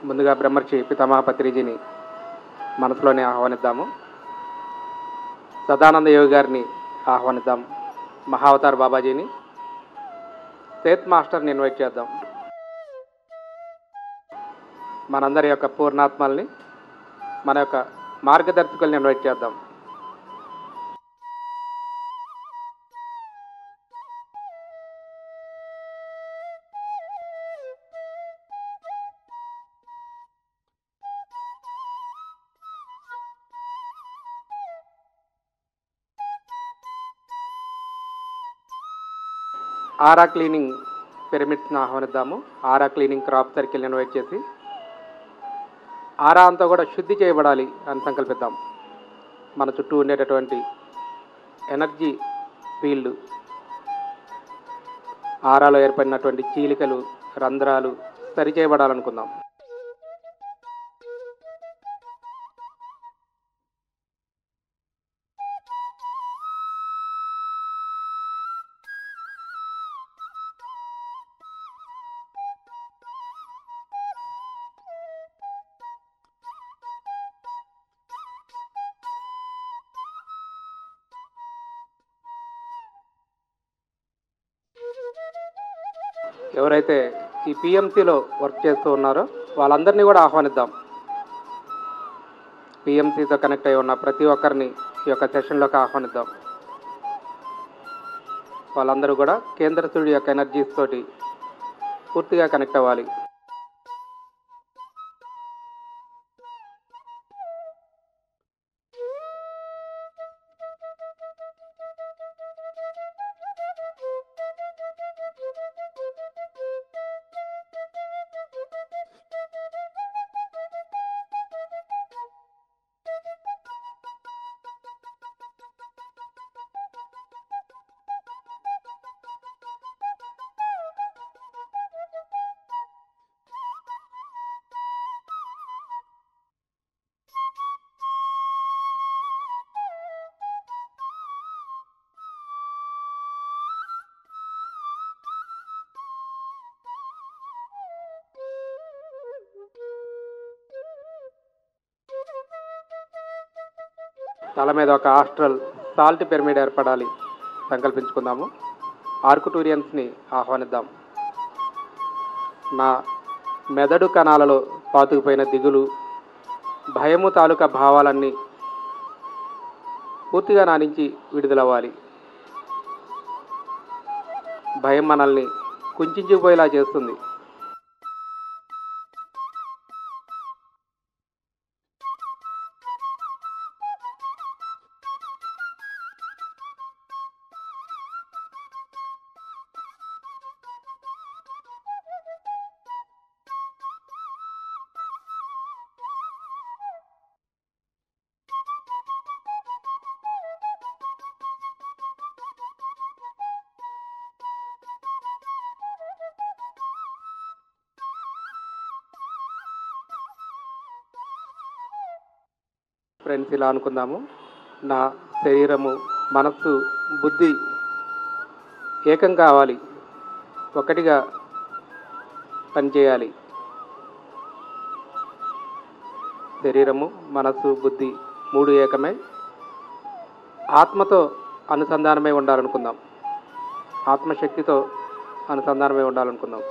ముందుగా బ్రహ్మర్షి పితామహ పత్రిజీని మనసులోనే ఆహ్వానిద్దాము సదానంద యోగి గారిని ఆహ్వానిద్దాం మహావతార్ బాబాజీని సేత్ మాస్టర్ని ఇన్వైట్ చేద్దాం మనందరి యొక్క పూర్ణాత్మల్ని మన యొక్క మార్గదర్శకుల్ని ఇన్వైట్ చేద్దాం ఆరా క్లీనింగ్ పిరమిడ్స్ని ఆహ్వానిద్దాము ఆరా క్లీనింగ్ క్రాప్ సర్కిల్ని ఇన్వైట్ చేసి ఆరా అంతా కూడా శుద్ధి చేయబడాలి అని సంకల్పిద్దాం మన చుట్టూ ఉండేటటువంటి ఎనర్జీ ఫీల్డ్ ఆరాలో ఏర్పడినటువంటి చీలికలు రంధ్రాలు సరిచేయబడాలనుకుందాం ఎవరైతే ఈ పిఎంసిలో వర్క్ చేస్తూ ఉన్నారో వాళ్ళందరినీ కూడా ఆహ్వానిద్దాం పిఎంసితో కనెక్ట్ అయి ఉన్న ప్రతి ఒక్కరిని ఈ యొక్క సెషన్లోకి ఆహ్వానిద్దాం వాళ్ళందరూ కూడా కేంద్ర సూర్యుడి యొక్క ఎనర్జీస్ తోటి పూర్తిగా కనెక్ట్ అవ్వాలి తల మీద ఒక ఆస్ట్రల్ సాల్ట్ పిరమిడ్ ఏర్పడాలి సంకల్పించుకుందాము ఆర్కుటూరియన్స్ని ఆహ్వానిద్దాం నా మెదడు కణాలలో పాతుకుపోయిన దిగులు భయము తాలూకా భావాలన్నీ పూర్తిగా నా నుంచి విడుదలవ్వాలి భయం మనల్ని కుంచుకుపోయేలా చేస్తుంది ఫ్రెండ్స్ ఇలా అనుకుందాము నా శరీరము మనస్సు బుద్ధి ఏకం కావాలి ఒకటిగా పనిచేయాలి శరీరము మనస్సు బుద్ధి మూడు ఏకమై ఆత్మతో అనుసంధానమై ఉండాలనుకుందాం ఆత్మశక్తితో అనుసంధానమై ఉండాలనుకుందాం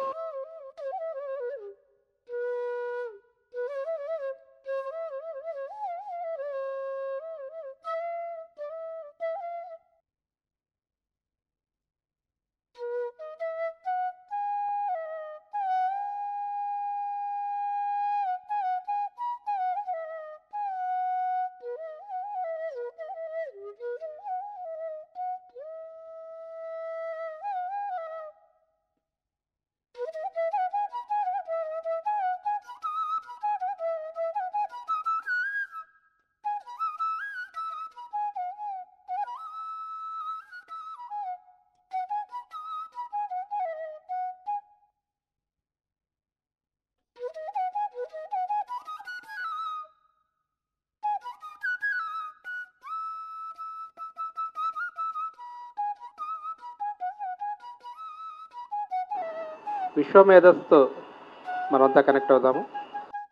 విశ్వమేధస్తో మనమంతా కనెక్ట్ అవుదాము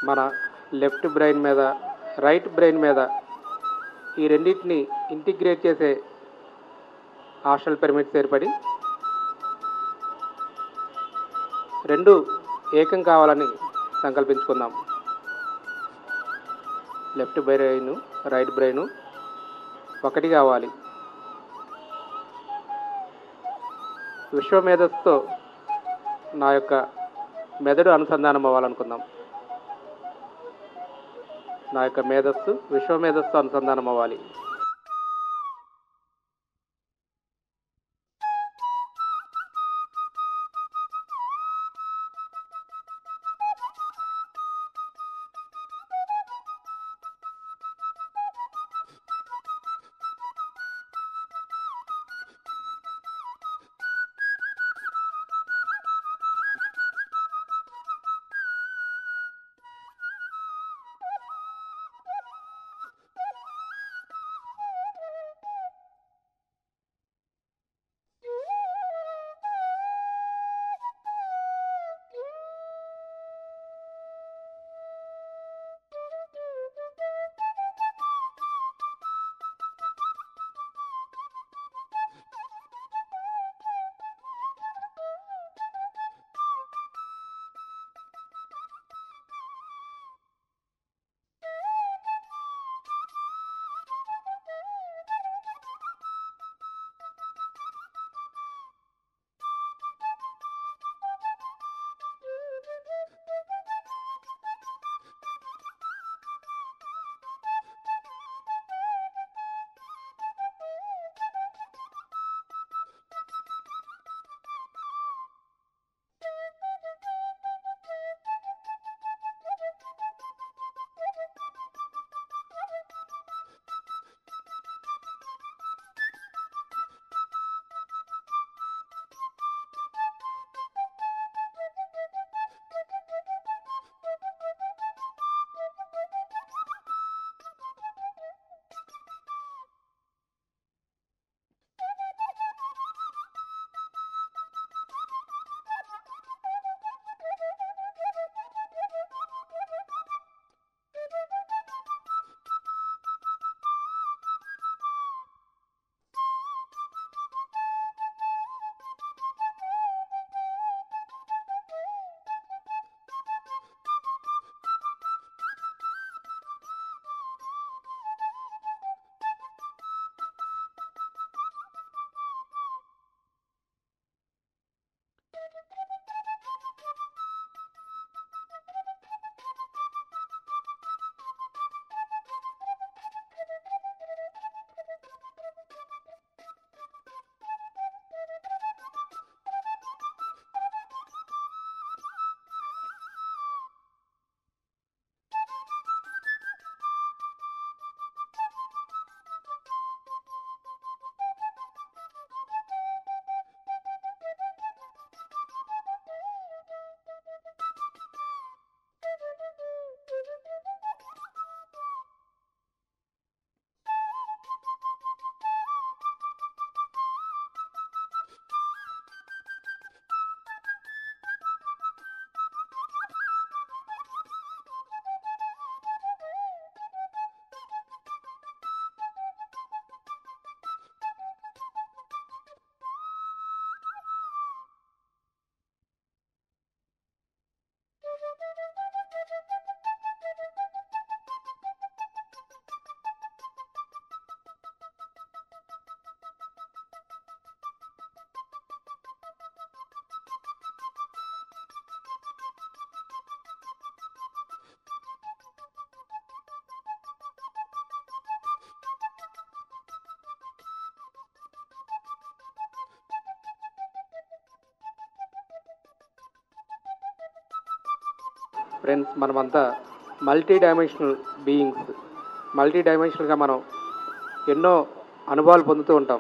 మన లెఫ్ట్ బ్రెయిన్ మీద రైట్ బ్రెయిన్ మీద ఈ రెండింటిని ఇంటిగ్రేట్ చేసే ఆస్ట్రల్ పిరమిడ్స్ ఏర్పడి రెండు ఏకం కావాలని సంకల్పించుకుందాం లెఫ్ట్ బ్రెయిన్ రైట్ బ్రెయిన్ ఒకటి కావాలి విశ్వమేధస్తో నా యొక్క మెదడు అనుసంధానం అవ్వాలనుకుందాం నా యొక్క మేధస్సు విశ్వమేధస్సు అనుసంధానం అవ్వాలి ఫ్రెండ్స్ మనమంతా మల్టీ డైమెన్షనల్ బీయింగ్స్ మల్టీ డైమెన్షనల్గా మనం ఎన్నో అనుభవాలు పొందుతూ ఉంటాం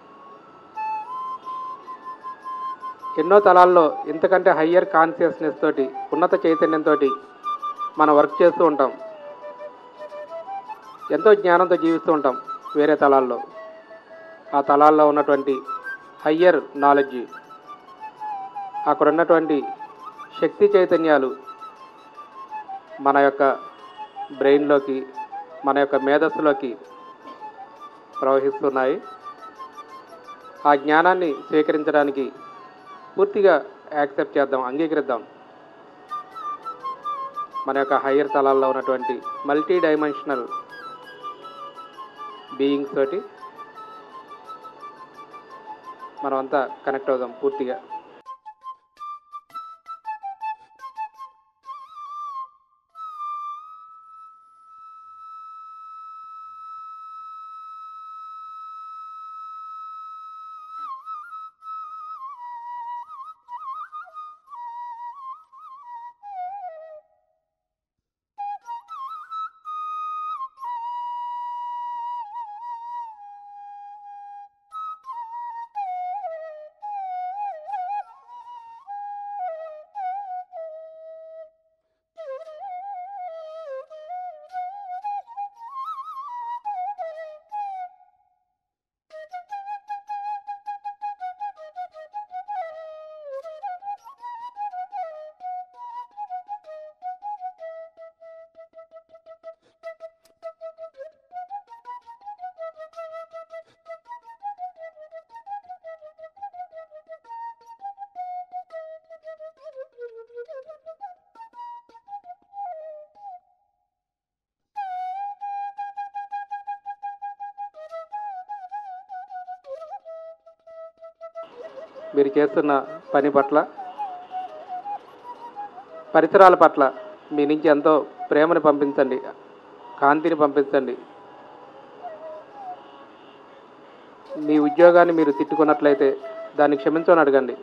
ఎన్నో తలాల్లో ఇంతకంటే హయ్యర్ కాన్షియస్నెస్ తోటి ఉన్నత చైతన్యంతో మనం వర్క్ చేస్తూ ఉంటాం ఎంతో జ్ఞానంతో జీవిస్తూ ఉంటాం వేరే తలాల్లో ఆ తలాల్లో ఉన్నటువంటి హయ్యర్ నాలెడ్జ్ అక్కడ ఉన్నటువంటి శక్తి చైతన్యాలు మన యొక్క బ్రెయిన్లోకి మన యొక్క మేధస్సులోకి ప్రవహిస్తున్నాయి ఆ జ్ఞానాన్ని స్వీకరించడానికి పూర్తిగా యాక్సెప్ట్ చేద్దాం అంగీకరిద్దాం మన యొక్క హయ్యర్ తలాల్లో ఉన్నటువంటి మల్టీ డైమెన్షనల్ బీయింగ్స్ తోటి మనమంతా కనెక్ట్ అవుదాం పూర్తిగా మీరు చేస్తున్న పని పట్ల పరిసరాల పట్ల మీ నుంచి ఎంతో ప్రేమని పంపించండి కాంతిని పంపించండి మీ ఉద్యోగాన్ని మీరు తిట్టుకున్నట్లయితే దాన్ని క్షమించమని అడగండి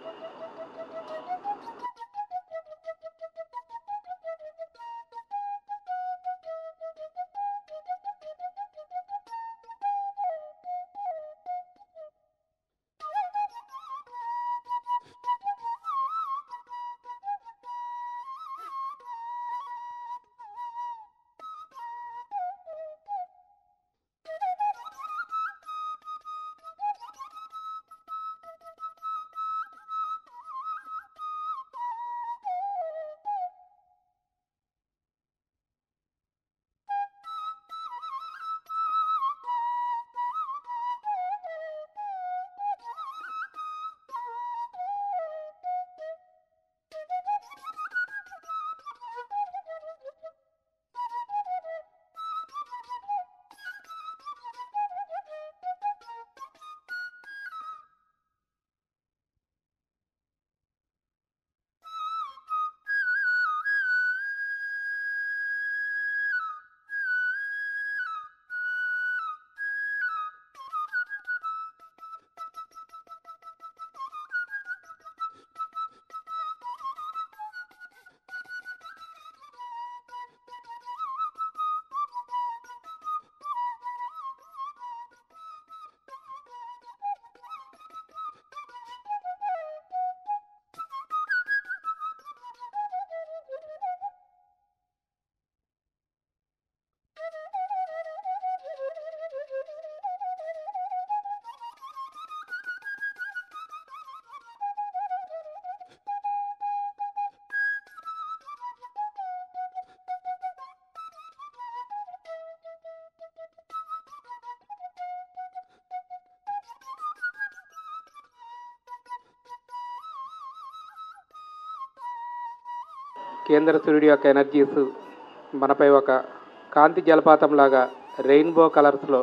కేంద్ర సూర్యుడి యొక్క ఎనర్జీస్ మనపై ఒక కాంతి జలపాతంలాగా రెయిన్బో కలర్స్లో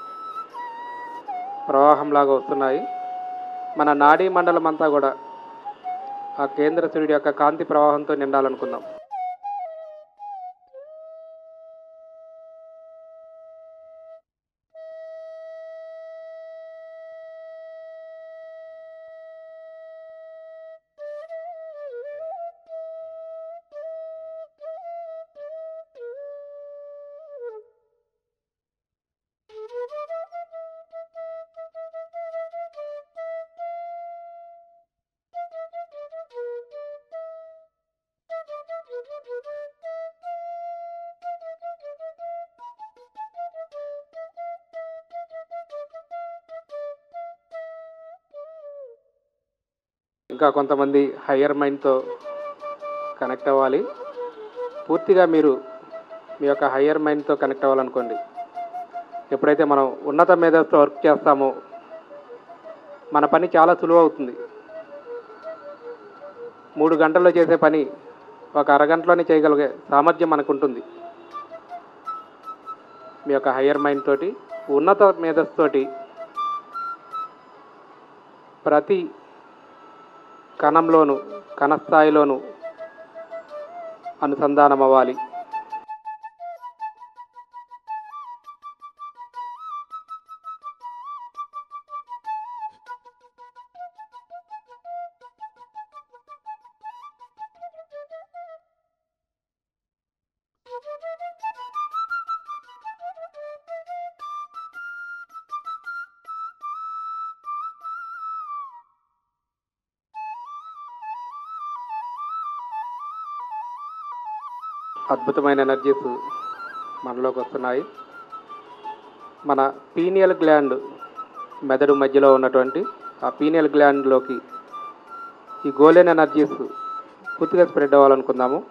ప్రవాహంలాగా వస్తున్నాయి మన నాడీ మండలం అంతా కూడా ఆ కేంద్ర సూర్యుడి యొక్క కాంతి ప్రవాహంతో నిండాలనుకుందాం ఇంకా కొంతమంది హయ్యర్ మైండ్తో కనెక్ట్ అవ్వాలి పూర్తిగా మీరు మీ యొక్క హయ్యర్ మైండ్తో కనెక్ట్ అవ్వాలనుకోండి ఎప్పుడైతే మనం ఉన్నత మేధస్సుతో వర్క్ చేస్తామో మన పని చాలా సులువు అవుతుంది మూడు గంటల్లో చేసే పని ఒక అరగంటలోనే చేయగలిగే సామర్థ్యం మనకు ఉంటుంది మీ యొక్క హయ్యర్ మైండ్ తోటి ఉన్నత మేధస్సు తోటి ప్రతి కణంలోను కణస్థాయిలోను అనుసంధానం అవ్వాలి అద్భుతమైన ఎనర్జీస్ మనలోకి వస్తున్నాయి మన పీనియల్ గ్లాండ్ మెదడు మధ్యలో ఉన్నటువంటి ఆ పీనియల్ గ్లాండ్లోకి ఈ గోలెన్ ఎనర్జీస్ పూర్తిగా స్ప్రెడ్ అవ్వాలనుకుందాము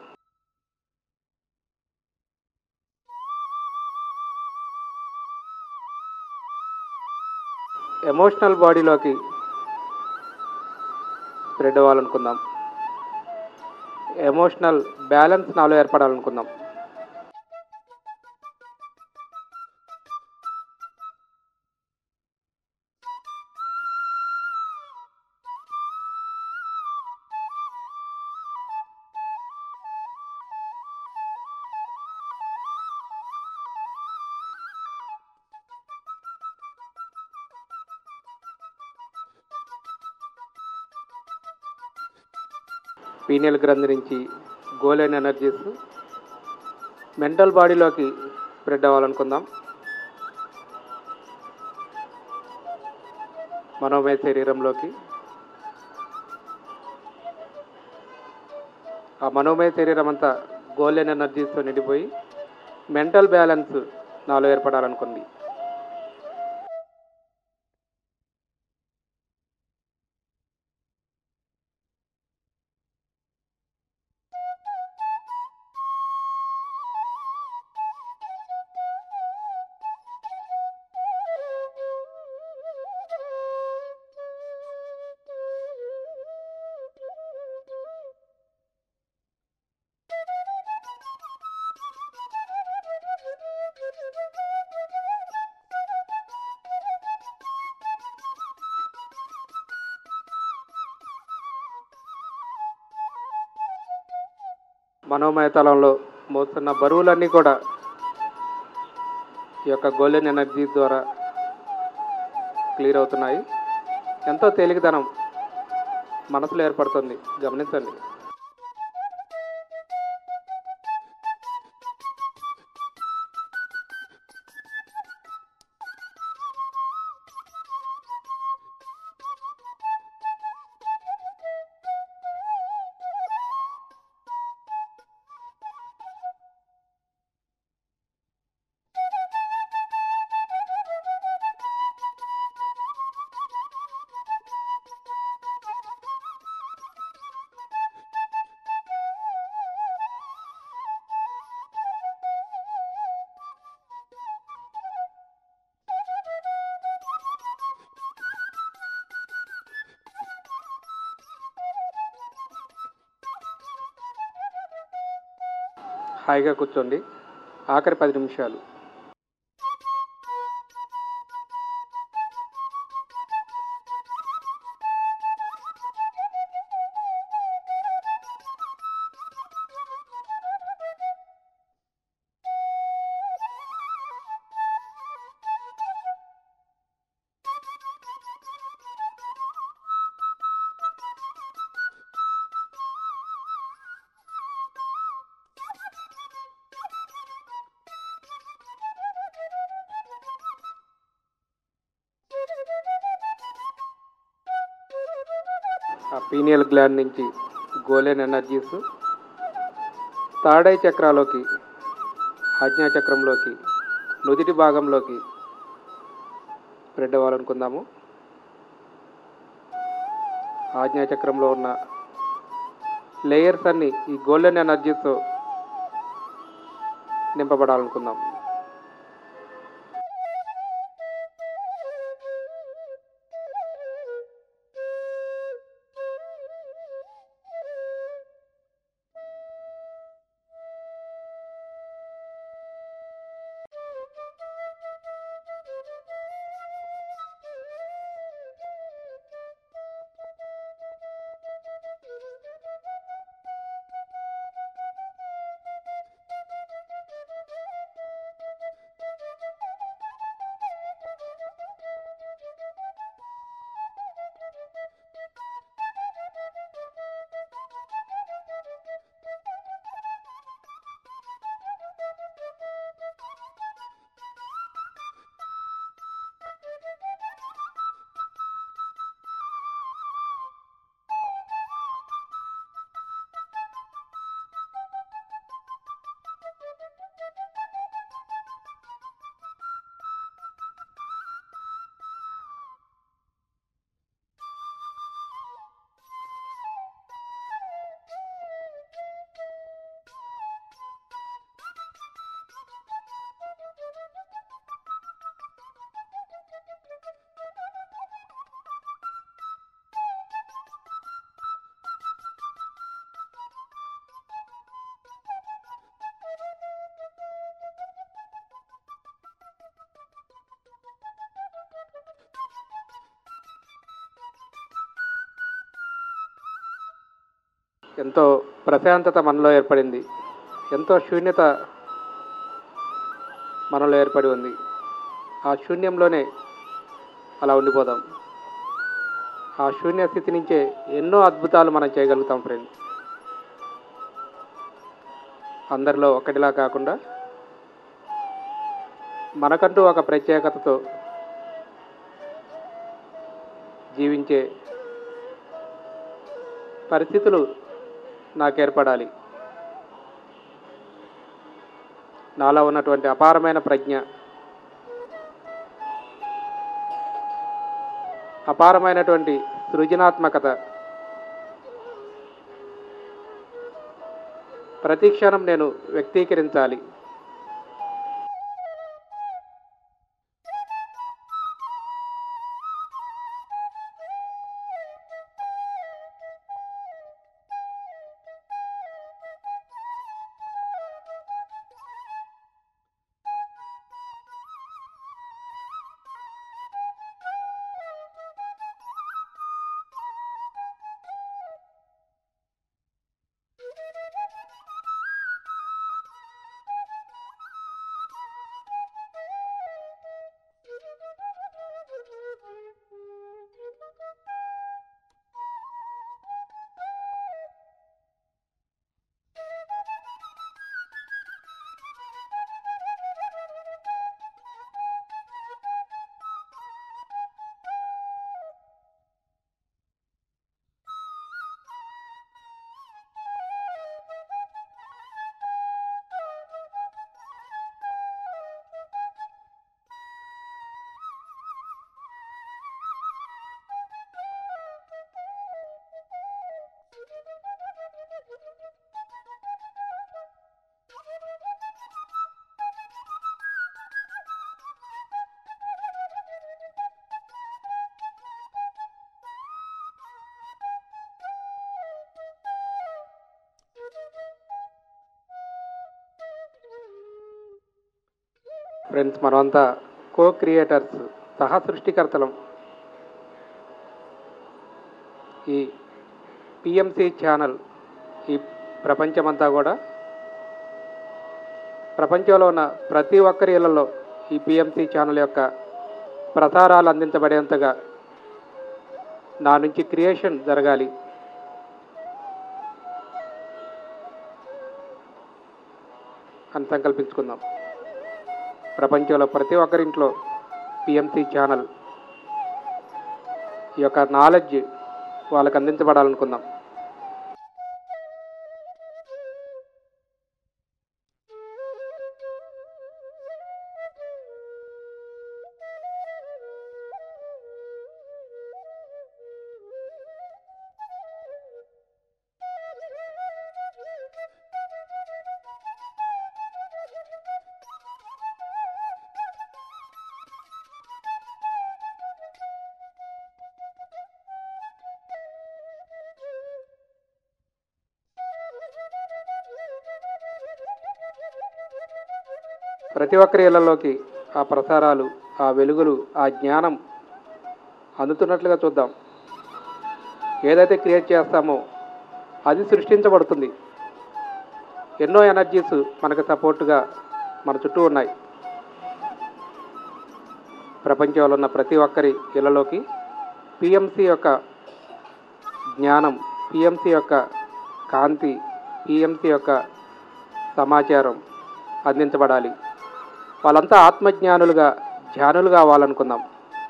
ఎమోషనల్ బాడీలోకి స్ప్రెడ్ అవ్వాలనుకుందాం ఎమోషనల్ బ్యాలెన్స్ నాలో ఏర్పడాలనుకుందాం పీనియల్ గ్రంథి నుంచి గోలైన ఎనర్జీస్ మెంటల్ బాడీలోకి స్ప్రెడ్ అవ్వాలనుకుందాం మనోమయ శరీరంలోకి ఆ మనోమయ శరీరం అంతా గోల్డెన్ ఎనర్జీస్తో నిండిపోయి మెంటల్ బ్యాలెన్స్ నాలో ఏర్పడాలనుకుంది మనోమయ తలంలో మోస్తున్న బరువులన్నీ కూడా ఈ యొక్క గోల్డెన్ ఎనర్జీ ద్వారా క్లియర్ అవుతున్నాయి ఎంతో తేలికదనం మనసులో ఏర్పడుతుంది గమనించండి హాయిగా కూర్చోండి ఆఖరి పది నిమిషాలు ఆ పీనియల్ గ్లాండ్ నుంచి గోలెన్ ఎనర్జీస్ తాడై చక్రాలోకి ఆజ్ఞా చక్రంలోకి నుదిటి భాగంలోకి స్ప్రెడ్ అవ్వాలనుకుందాము ఆజ్ఞా చక్రంలో ఉన్న లేయర్స్ అన్ని ఈ గోల్డెన్ ఎనర్జీతో నింపబడాలనుకుందాం ఎంతో ప్రశాంతత మనలో ఏర్పడింది ఎంతో శూన్యత మనలో ఏర్పడి ఉంది ఆ శూన్యంలోనే అలా ఉండిపోదాం ఆ శూన్య స్థితి నుంచే ఎన్నో అద్భుతాలు మనం చేయగలుగుతాం ఫ్రెండ్స్ అందరిలో ఒకటిలా కాకుండా మనకంటూ ఒక ప్రత్యేకతతో జీవించే పరిస్థితులు నాకు ఏర్పడాలి నాలో ఉన్నటువంటి అపారమైన ప్రజ్ఞ అపారమైనటువంటి సృజనాత్మకత ప్రతి క్షణం నేను వ్యక్తీకరించాలి ఫ్రెండ్స్ మనమంతా కో క్రియేటర్స్ సహ సృష్టికర్తలం ఈ పిఎంసి ఛానల్ ఈ ప్రపంచమంతా కూడా ప్రపంచంలో ఉన్న ప్రతి ఒక్కరి ఇళ్లలో ఈ పిఎంసి ఛానల్ యొక్క ప్రసారాలు అందించబడేంతగా నా నుంచి క్రియేషన్ జరగాలి అని సంకల్పించుకుందాం ప్రపంచంలో ప్రతి ఒక్కరింట్లో పిఎంసి ఛానల్ ఈ యొక్క నాలెడ్జ్ వాళ్ళకి అందించబడాలనుకుందాం ప్రతి ఒక్కరి ఇళ్లలోకి ఆ ప్రసారాలు ఆ వెలుగులు ఆ జ్ఞానం అందుతున్నట్లుగా చూద్దాం ఏదైతే క్రియేట్ చేస్తామో అది సృష్టించబడుతుంది ఎన్నో ఎనర్జీస్ మనకు సపోర్టుగా మన చుట్టూ ఉన్నాయి ప్రపంచంలో ఉన్న ప్రతి ఒక్కరి ఇళ్లలోకి పిఎంసి యొక్క జ్ఞానం పిఎంసి యొక్క కాంతి పిఎంసి యొక్క సమాచారం అందించబడాలి వాళ్ళంతా ఆత్మజ్ఞానులుగా ధ్యానులుగా అవ్వాలనుకుందాం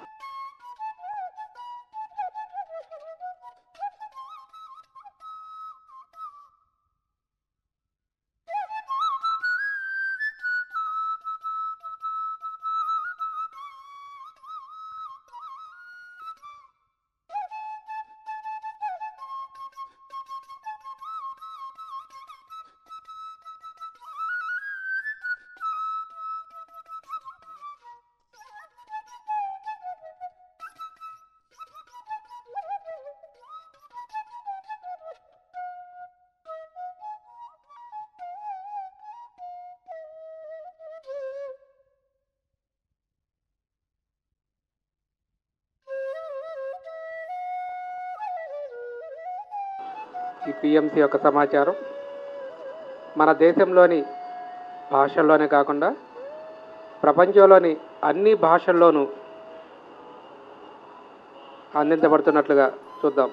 ఈ పిఎంసి యొక్క సమాచారం మన దేశంలోని భాషల్లోనే కాకుండా ప్రపంచంలోని అన్ని భాషల్లోనూ అందించబడుతున్నట్లుగా చూద్దాం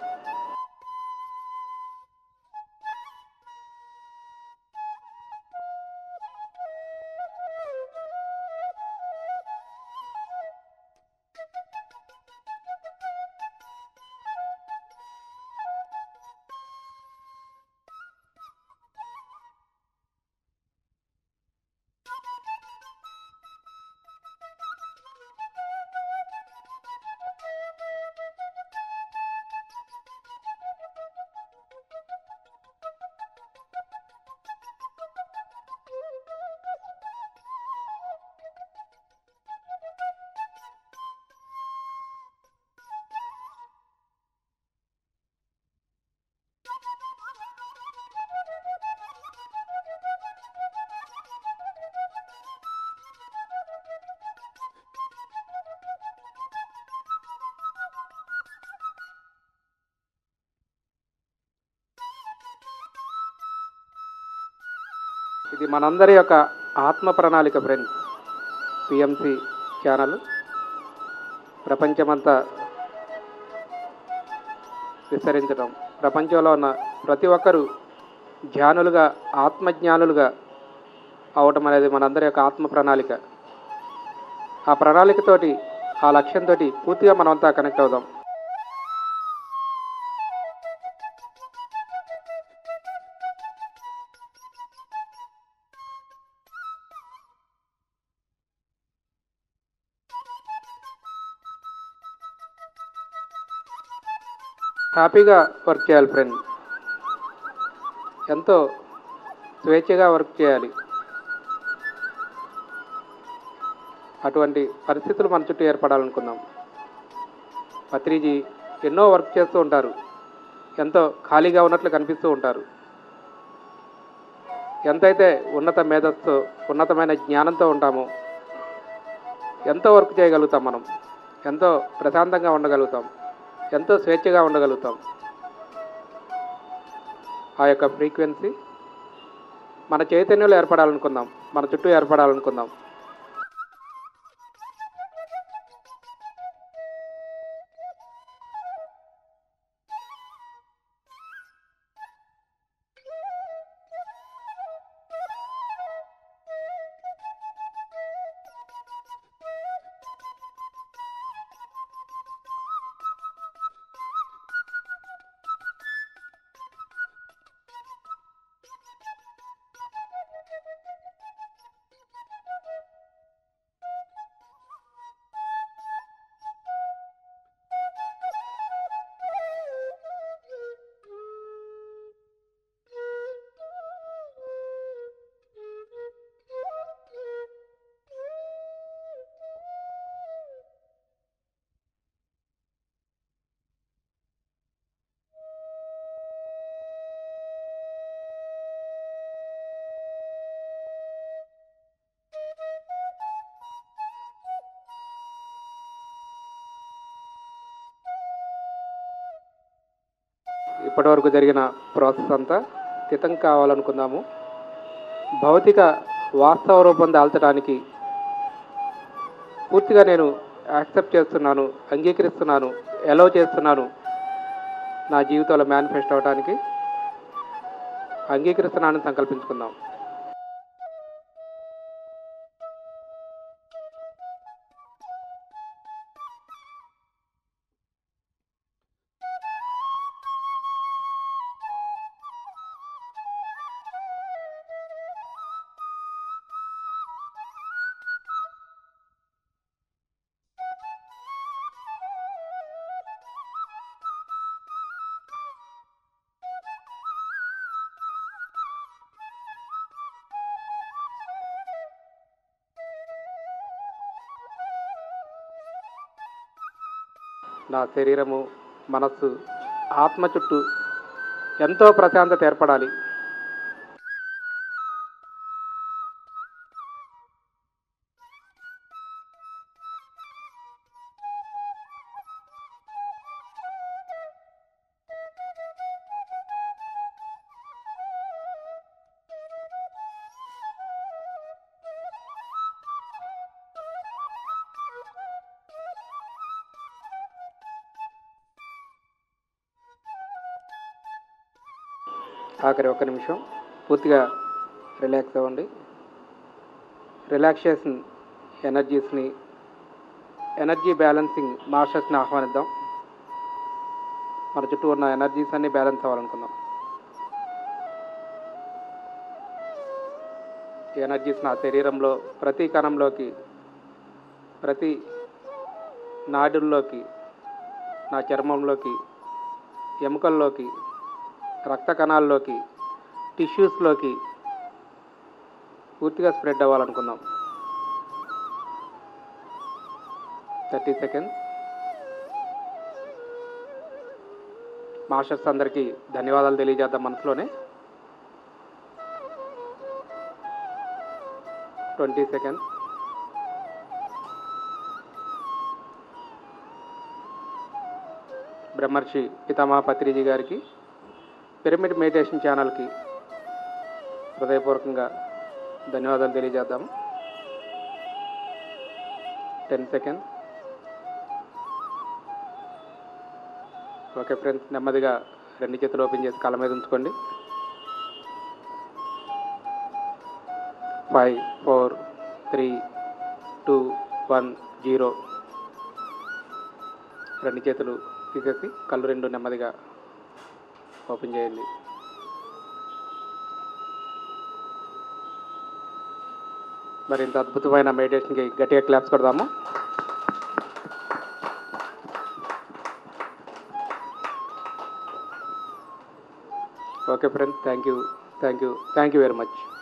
ఇది మనందరి యొక్క ఆత్మ ప్రణాళిక ఫ్రెండ్స్ పిఎంసి ఛానల్ ప్రపంచమంతా విస్తరించడం ప్రపంచంలో ఉన్న ప్రతి ఒక్కరూ ధ్యానులుగా ఆత్మజ్ఞానులుగా అవటం అనేది మనందరి యొక్క ఆత్మ ప్రణాళిక ఆ ప్రణాళికతోటి ఆ లక్ష్యంతో పూర్తిగా మనమంతా కనెక్ట్ అవుదాం హ్యాపీగా వర్క్ చేయాలి ఫ్రెండ్ ఎంతో స్వేచ్ఛగా వర్క్ చేయాలి అటువంటి పరిస్థితులు మన చుట్టూ ఏర్పడాలనుకుందాం పత్రిజీ ఎన్నో వర్క్ చేస్తూ ఉంటారు ఎంతో ఖాళీగా ఉన్నట్లు కనిపిస్తూ ఉంటారు ఎంతైతే ఉన్నత మేధస్సు ఉన్నతమైన జ్ఞానంతో ఉంటామో ఎంతో వర్క్ చేయగలుగుతాం మనం ఎంతో ప్రశాంతంగా ఉండగలుగుతాం ఎంతో స్వేచ్ఛగా ఉండగలుగుతాం ఆ యొక్క ఫ్రీక్వెన్సీ మన చైతన్యంలో ఏర్పడాలనుకుందాం మన చుట్టూ ఏర్పడాలనుకుందాం ఇప్పటివరకు జరిగిన ప్రాసెస్ అంతా స్థితం కావాలనుకుందాము భౌతిక వాస్తవ రూపం దాల్చడానికి పూర్తిగా నేను యాక్సెప్ట్ చేస్తున్నాను అంగీకరిస్తున్నాను ఎలో చేస్తున్నాను నా జీవితంలో మేనిఫెస్ట్ అవడానికి అంగీకరిస్తున్నానని సంకల్పించుకుందాం నా శరీరము మనస్సు ఆత్మ చుట్టూ ఎంతో ప్రశాంతత ఏర్పడాలి ఆఖరి ఒక్క నిమిషం పూర్తిగా రిలాక్స్ అవ్వండి రిలాక్సేషన్ ఎనర్జీస్ని ఎనర్జీ బ్యాలెన్సింగ్ మాస్టర్స్ని ఆహ్వానిద్దాం మన చుట్టూ ఉన్న ఎనర్జీస్ అన్ని బ్యాలెన్స్ అవ్వాలనుకుందాం ఈ ఎనర్జీస్ నా శరీరంలో ప్రతి కణంలోకి ప్రతి నాడుల్లోకి నా చర్మంలోకి ఎముకల్లోకి రక్త కణాల్లోకి టిష్యూస్లోకి పూర్తిగా స్ప్రెడ్ అవ్వాలనుకుందాం థర్టీ సెకండ్స్ మాస్టర్స్ అందరికీ ధన్యవాదాలు తెలియజేద్దాం మనసులోనే ట్వంటీ సెకండ్స్ బ్రహ్మర్షి పితామహ పత్రిజీ గారికి పిరమిడ్ మెడిటేషన్ ఛానల్కి హృదయపూర్వకంగా ధన్యవాదాలు తెలియజేద్దాము టెన్ సెకండ్ ఓకే ఫ్రెండ్స్ నెమ్మదిగా రెండు చేతులు ఓపెన్ చేసి కాళ్ళ మీద ఉంచుకోండి five four three two one zero రెండు చేతులు తీసేసి కళ్ళు రెండు నెమ్మదిగా ఓపెన్ చేయండి మరి ఇంత అద్భుతమైన మెడిటేషన్కి గట్టిగా క్లాప్స్ కొడదాము okay friends thank you thank you thank you very much